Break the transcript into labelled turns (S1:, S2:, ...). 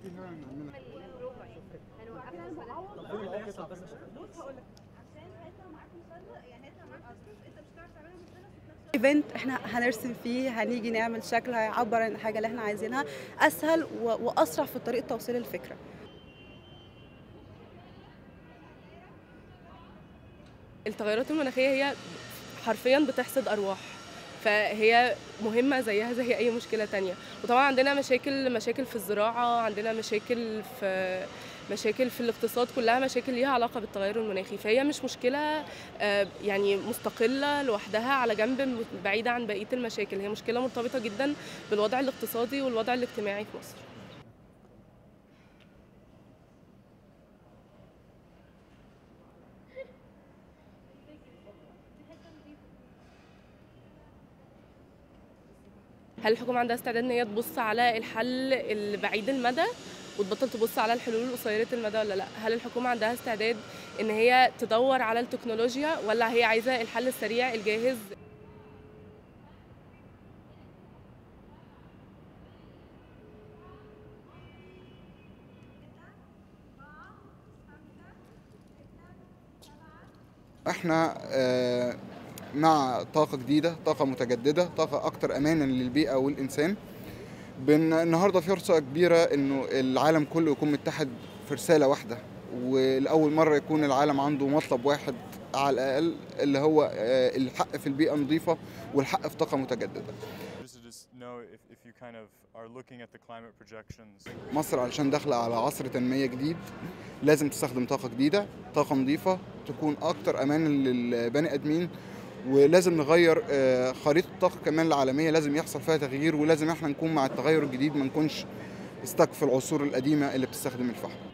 S1: ايفنت احنا هنرسم فيه هنيجي نعمل شكل هيعبر عن الحاجه اللي احنا عايزينها اسهل و- واسرع في طريقه توصيل الفكره
S2: التغيرات المناخية هي حرفيا بتحصد أرواح فهي مهمة زيها زي أي مشكلة تانية وطبعا عندنا مشاكل مشاكل في الزراعة عندنا مشاكل في مشاكل في الاقتصاد كلها مشاكل ليها علاقة بالتغير المناخي فهي مش مشكلة آه، يعني مستقلة لوحدها على جنب بعيدة عن بقية المشاكل هي مشكلة مرتبطة جدا بالوضع الاقتصادي والوضع الاجتماعي في مصر هل الحكومة عندها استعداد ان هي تبص على الحل البعيد المدى وتبطل تبص على الحلول القصيرة المدى ولا لا؟ هل الحكومة عندها استعداد ان هي تدور على التكنولوجيا ولا هي عايزة الحل السريع الجاهز؟
S3: احنا آه، مع طاقة جديدة طاقة متجددة طاقة أكتر أمانا للبيئة والإنسان بن النهاردة فرصة كبيرة إنه العالم كله يكون متحد في رسالة واحدة ولأول مرة يكون العالم عنده مطلب واحد على الأقل اللي هو آه، الحق في البيئة نظيفة والحق في طاقة متجددة
S4: Just to just know if, if you kind of are looking at the climate projections.
S3: مصر علشان داخلة على عصر تنمية جديد لازم تستخدم طاقة جديدة طاقة نظيفة تكون أكتر أمانا للبني آدمين ولازم نغير آه، خريطة الطاقة كمان العالمية لازم يحصل فيها تغيير ولازم احنا نكون مع التغير الجديد ما نكونش استك في العصور القديمة اللي بتستخدم الفحم